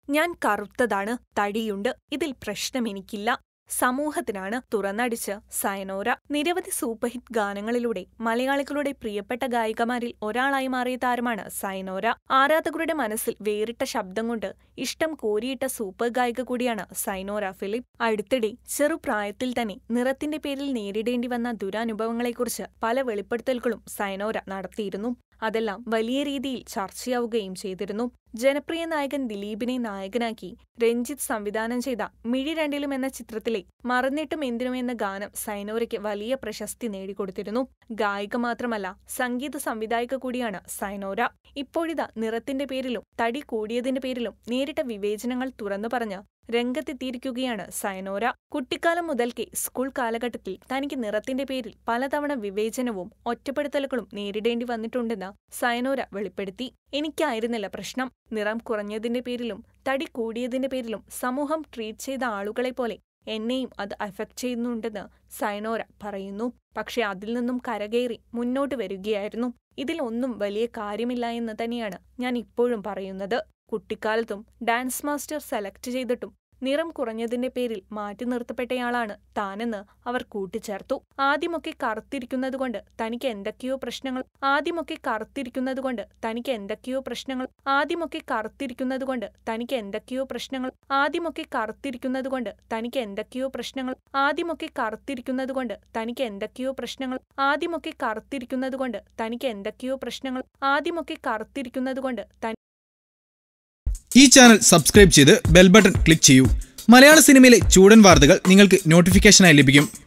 ഞാൻ കറുത്തതാണ് തടിയുണ്ട് ഇതിൽ പ്രശ്നം എനിക്കില്ല സമൂഹത്തിനാണ് തുറന്നടിച്ച് സയനോര നിരവധി സൂപ്പർഹിറ്റ് ഗാനങ്ങളിലൂടെ മലയാളികളുടെ പ്രിയപ്പെട്ട ഗായികമാരിൽ ഒരാളായി മാറിയ താരമാണ് സയനോര ആരാധകരുടെ മനസ്സിൽ വേറിട്ട ശബ്ദം കൊണ്ട് ഇഷ്ടം കോരിയിട്ട സൂപ്പർ ഗായിക കൂടിയാണ് സൈനോര ഫിലിപ്പ് അടുത്തിടെ ചെറുപ്രായത്തിൽ തന്നെ നിറത്തിന്റെ പേരിൽ നേരിടേണ്ടി വന്ന ദുരനുഭവങ്ങളെക്കുറിച്ച് പല വെളിപ്പെടുത്തലുകളും സൈനോര നടത്തിയിരുന്നു അതെല്ലാം വലിയ രീതിയിൽ ചർച്ചയാവുകയും ചെയ്തിരുന്നു ജനപ്രിയ നായകൻ ദിലീപിനെ നായകനാക്കി രഞ്ജിത്ത് സംവിധാനം ചെയ്ത മിഴി രണ്ടിലും എന്ന ചിത്രത്തിലെ മറന്നിട്ടും എന്തിനും എന്ന ഗാനം സൈനോരയ്ക്ക് വലിയ പ്രശസ്തി നേടിക്കൊടുത്തിരുന്നു ഗായിക മാത്രമല്ല സംഗീത സംവിധായിക കൂടിയാണ് സൈനോര ഇപ്പോഴിതാ നിറത്തിന്റെ പേരിലും തടി കൂടിയതിന്റെ പേരിലും നേരിട്ട വിവേചനങ്ങൾ തുറന്നു പറഞ്ഞ് രംഗത്തെത്തിയിരിക്കുകയാണ് സയനോര കുട്ടിക്കാലം മുതൽക്കേ സ്കൂൾ കാലഘട്ടത്തിൽ തനിക്ക് നിറത്തിന്റെ പേരിൽ പലതവണ വിവേചനവും ഒറ്റപ്പെടുത്തലുകളും നേരിടേണ്ടി വന്നിട്ടുണ്ടെന്ന് സയനോര വെളിപ്പെടുത്തി എനിക്കായിരുന്നില്ല പ്രശ്നം നിറം കുറഞ്ഞതിന്റെ പേരിലും തടി കൂടിയതിന്റെ പേരിലും സമൂഹം ട്രീറ്റ് ചെയ്ത ആളുകളെ പോലെ എന്നെയും അത് അഫക്റ്റ് ചെയ്യുന്നുണ്ടെന്ന് സയനോര പറയുന്നു പക്ഷെ അതിൽ നിന്നും കരകയറി മുന്നോട്ട് വരികയായിരുന്നു ഇതിൽ ഒന്നും വലിയ കാര്യമില്ല എന്ന് തന്നെയാണ് ഞാൻ ഇപ്പോഴും പറയുന്നത് കുട്ടിക്കാലത്തും ഡാൻസ് മാസ്റ്റർ സെലക്ട് ചെയ്തിട്ടും നിറം കുറഞ്ഞതിന്റെ പേരിൽ മാറ്റി നിർത്തപ്പെട്ടയാളാണ് താനെന്ന് അവർ കൂട്ടിച്ചേർത്തു ആദ്യമൊക്കെ കറുത്തിരിക്കുന്നതുകൊണ്ട് തനിക്ക് എന്തൊക്കെയോ പ്രശ്നങ്ങൾ ആദ്യമൊക്കെ കറുത്തിരിക്കുന്നതുകൊണ്ട് തനിക്ക് എന്തൊക്കെയോ പ്രശ്നങ്ങൾ ആദ്യമൊക്കെ കറുത്തിരിക്കുന്നതുകൊണ്ട് തനിക്ക് എന്തൊക്കെയോ പ്രശ്നങ്ങൾ ആദ്യമൊക്കെ കറുത്തിരിക്കുന്നതുകൊണ്ട് തനിക്ക് എന്തൊക്കെയോ പ്രശ്നങ്ങൾ ആദ്യമൊക്കെ കറുത്തിരിക്കുന്നതുകൊണ്ട് തനിക്ക് എന്തൊക്കെയോ പ്രശ്നങ്ങൾ ആദ്യമൊക്കെ കറുത്തിരിക്കുന്നതുകൊണ്ട് തനിക്ക് എന്തൊക്കെയോ പ്രശ്നങ്ങൾ ആദ്യമൊക്കെ കറുത്തിരിക്കുന്നതുകൊണ്ട് തനി ഈ ചാനൽ സബ്സ്ക്രൈബ് ചെയ്ത് ബെൽ ബട്ടൺ ക്ലിക്ക് ചെയ്യൂ മലയാള സിനിമയിലെ ചൂടൻ വാർത്തകൾ നിങ്ങൾക്ക് നോട്ടിഫിക്കേഷനായി ലഭിക്കും